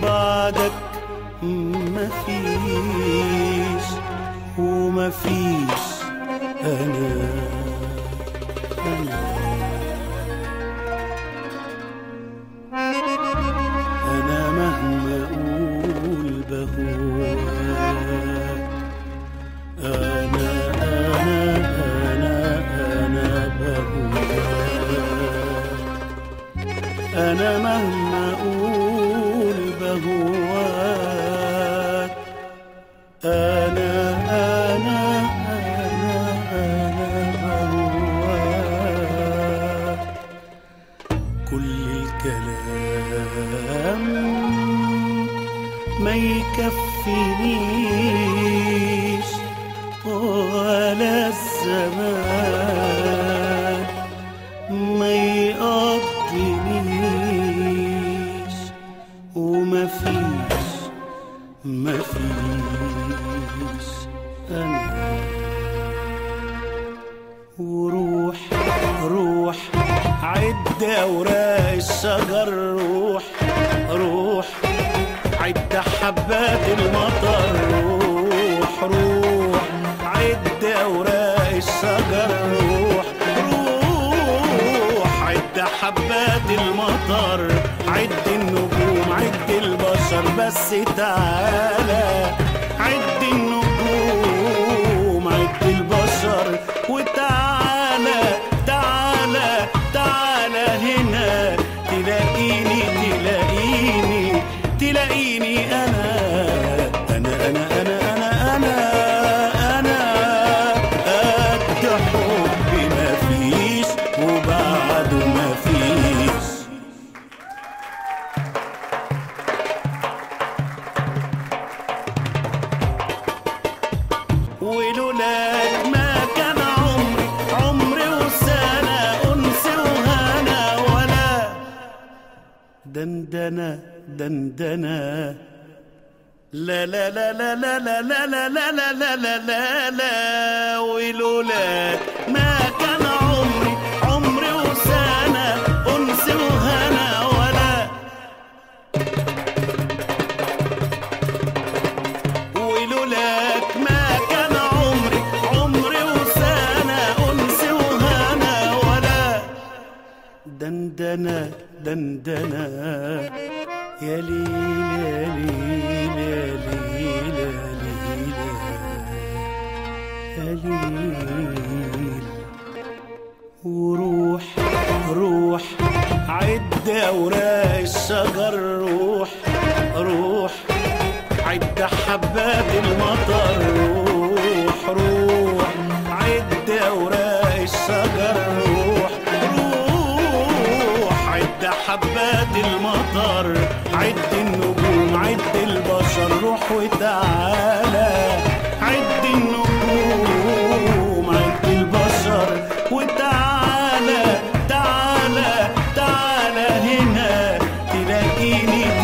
وبعدك مفيش ومفيش أنا أنا أنا مهما أقول بهواك أنا أنا أنا أنا بهواك أنا مهما أقول بهواك أنا أنا أنا أنا بهواك كل الكلام ما يكفينيش ولا الزمان ما يقضينيش وما فيش ما فيش أنا وروح روح عد أوراق الشجر روح روح عد حبات المطر روح روح عد أوراق الشجر روح روح عد حبات المطر عد النجوم عد البشر بس تعالى عد النجوم عد البشر وتعالى تعالى تعالى هنا تلاقيني تلاقيني تلاقيني انا انا انا انا انا انا انا قد حبي مفيش وبعده مفيش ولولاك ما كان عمري عمري وسنة أنس وهنا ولا دندنة دندنة لا لا لا لا لا لا لا لا لا لا لا لا لا لا ولولاك ما كان عمري عمري وسنة أنس وهنا ولا ولولاك ما كان عمري عمري وسنة أنس وهنا ولا دندنة دندنة يا ليل يا ليل يا ليل يا ليل يا ليل وروح روح عد أوراق الشجر روح روح عد حبات المطر روح روح عد أوراق الشجر روح روح عد حبات المطر عد النجوم عد البشر روح وتعالى عد النجوم عد البشر وتعالى تعالى تعالى هنا تلاقيني